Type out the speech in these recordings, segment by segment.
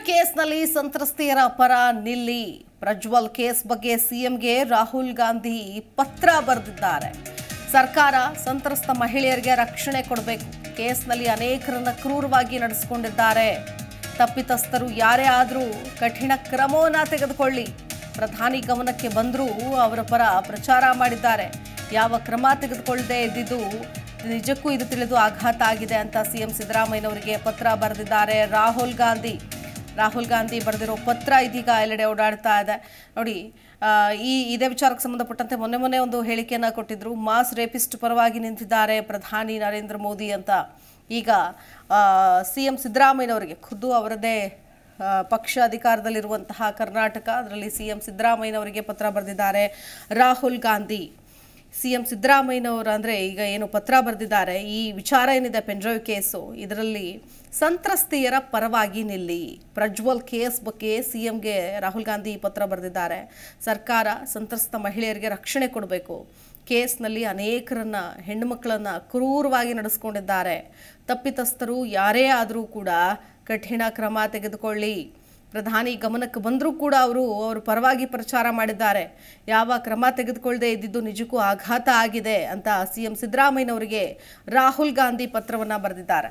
ಕೇಸ್ನಲ್ಲಿ ಸಂತ್ರಸ್ತೆಯರ ಪರ ನಿಲ್ಲಿ ಪ್ರಜ್ವಲ್ ಕೇಸ್ ಬಗ್ಗೆ ಸಿಎಂಗೆ ರಾಹುಲ್ ಗಾಂಧಿ ಪತ್ರ ಬರೆದಿದ್ದಾರೆ ಸರ್ಕಾರ ಸಂತ್ರಸ್ತ ಮಹಿಳೆಯರಿಗೆ ರಕ್ಷಣೆ ಕೊಡಬೇಕು ಕೇಸ್ನಲ್ಲಿ ಅನೇಕರನ್ನ ಕ್ರೂರವಾಗಿ ನಡೆಸಿಕೊಂಡಿದ್ದಾರೆ ತಪ್ಪಿತಸ್ಥರು ಯಾರೇ ಆದರೂ ಕಠಿಣ ಕ್ರಮವನ್ನ ತೆಗೆದುಕೊಳ್ಳಿ ಪ್ರಧಾನಿ ಗಮನಕ್ಕೆ ಬಂದರೂ ಅವರ ಪರ ಪ್ರಚಾರ ಮಾಡಿದ್ದಾರೆ ಯಾವ ಕ್ರಮ ತೆಗೆದುಕೊಳ್ಳದೆ ಇದ್ದಿದ್ದು ನಿಜಕ್ಕೂ ಇದು ತಿಳಿದು ಆಘಾತ ಆಗಿದೆ ಅಂತ ಸಿಎಂ ಸಿದ್ದರಾಮಯ್ಯನವರಿಗೆ ಪತ್ರ ಬರೆದಿದ್ದಾರೆ ರಾಹುಲ್ ಗಾಂಧಿ ರಾಹುಲ್ ಗಾಂಧಿ ಬರೆದಿರೋ ಪತ್ರ ಇದೀಗ ಎಲ್ಲೆಡೆ ಓಡಾಡ್ತಾ ಇದೆ ನೋಡಿ ಆ, ಈ ಇದೇ ವಿಚಾರಕ್ಕೆ ಸಂಬಂಧಪಟ್ಟಂತೆ ಮೊನ್ನೆ ಮೊನ್ನೆ ಒಂದು ಹೇಳಿಕೆಯನ್ನ ಕೊಟ್ಟಿದ್ರು ಮಾಸ್ ರೇಪಿಸ್ಟ್ ಪರವಾಗಿ ನಿಂತಿದ್ದಾರೆ ಪ್ರಧಾನಿ ನರೇಂದ್ರ ಮೋದಿ ಅಂತ ಈಗ ಸಿ ಎಂ ಸಿದ್ದರಾಮಯ್ಯನವರಿಗೆ ಖುದ್ದು ಅವರದೇ ಆ, ಪಕ್ಷ ಅಧಿಕಾರದಲ್ಲಿರುವಂತಹ ಕರ್ನಾಟಕ ಅದರಲ್ಲಿ ಸಿ ಎಂ ಸಿದ್ದರಾಮಯ್ಯನವರಿಗೆ ಪತ್ರ ಬರೆದಿದ್ದಾರೆ ರಾಹುಲ್ ಗಾಂಧಿ ಸಿ ಎಂ ಸಿದ್ದರಾಮಯ್ಯನವರು ಅಂದರೆ ಈಗ ಏನು ಪತ್ರ ಬರೆದಿದ್ದಾರೆ ಈ ವಿಚಾರ ಏನಿದೆ ಪೆನ್ಡ್ರೈವ್ ಕೇಸು ಇದರಲ್ಲಿ ಸಂತ್ರಸ್ತೆಯರ ಪರವಾಗಿ ನಿಲ್ಲಿ ಪ್ರಜ್ವಲ್ ಕೇಸ್ ಬಗ್ಗೆ ಸಿ ಎಂಗೆ ರಾಹುಲ್ ಗಾಂಧಿ ಈ ಪತ್ರ ಬರೆದಿದ್ದಾರೆ ಸರ್ಕಾರ ಸಂತ್ರಸ್ತ ಮಹಿಳೆಯರಿಗೆ ರಕ್ಷಣೆ ಕೊಡಬೇಕು ಕೇಸ್ನಲ್ಲಿ ಅನೇಕರನ್ನ ಹೆಣ್ಣುಮಕ್ಕಳನ್ನ ಕ್ರೂರವಾಗಿ ನಡೆಸ್ಕೊಂಡಿದ್ದಾರೆ ತಪ್ಪಿತಸ್ಥರು ಯಾರೇ ಆದರೂ ಕೂಡ ಕಠಿಣ ಕ್ರಮ ತೆಗೆದುಕೊಳ್ಳಿ ಪ್ರಧಾನಿ ಗಮನಕ್ಕೆ ಬಂದರೂ ಕೂಡ ಅವರು ಅವರು ಪರವಾಗಿ ಪ್ರಚಾರ ಮಾಡಿದ್ದಾರೆ ಯಾವ ಕ್ರಮ ತೆಗೆದುಕೊಳ್ಳದೆ ಇದ್ದಿದ್ದು ನಿಜಕ್ಕೂ ಆಘಾತ ಆಗಿದೆ ಅಂತ ಸಿಎಂ ಸಿದ್ದರಾಮಯ್ಯನವರಿಗೆ ರಾಹುಲ್ ಗಾಂಧಿ ಪತ್ರವನ್ನ ಬರೆದಿದ್ದಾರೆ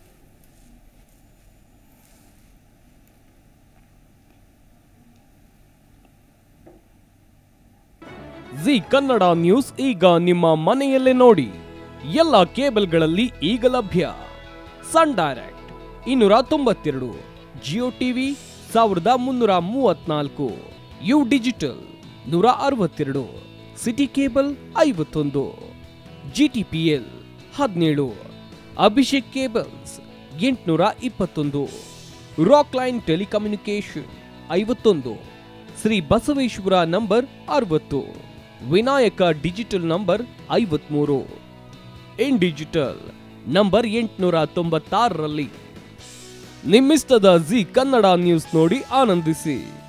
ಜಿ ಕನ್ನಡ ನ್ಯೂಸ್ ಈಗ ನಿಮ್ಮ ಮನೆಯಲ್ಲೇ ನೋಡಿ ಎಲ್ಲ ಕೇಬಲ್ಗಳಲ್ಲಿ ಈಗ ಲಭ್ಯ ಸನ್ ಡೈರೆಕ್ಟ್ ಇನ್ನೂರ ತೊಂಬತ್ತೆರಡು ಜಿಯೋ ಟಿವಿ ಸಾವಿರದ ಮುನ್ನೂರ ಮೂವತ್ನಾಲ್ಕು ಯು ಡಿಜಿಟಲ್ ನೂರ ಅರವತ್ತೆರಡು ಸಿಟಿ ಕೇಬಲ್ ಐವತ್ತೊಂದು ಜಿಟಿಪಿಎಲ್ ಹದಿನೇಳು ಅಭಿಷೇಕ್ ಕೇಬಲ್ಸ್ ಎಂಟುನೂರ ಇಪ್ಪತ್ತೊಂದು ರಾಕ್ ಲೈನ್ ಟೆಲಿಕಮ್ಯುನಿಕೇಶನ್ ಐವತ್ತೊಂದು ಶ್ರೀ ಬಸವೇಶ್ವರ ನಂಬರ್ ಅರವತ್ತು ವಿನಾಯಕ ಡಿಜಿಟಲ್ ನಂಬರ್ ಐವತ್ಮೂರು ಇನ್ ಡಿಜಿಟಲ್ ನಂಬರ್ ಎಂಟುನೂರ ತೊಂಬತ್ತಾರರಲ್ಲಿ ನಿಮ್ಮಿಸ್ತದ ಜಿ ಕನ್ನಡ ನ್ಯೂಸ್ ನೋಡಿ ಆನಂದಿಸಿ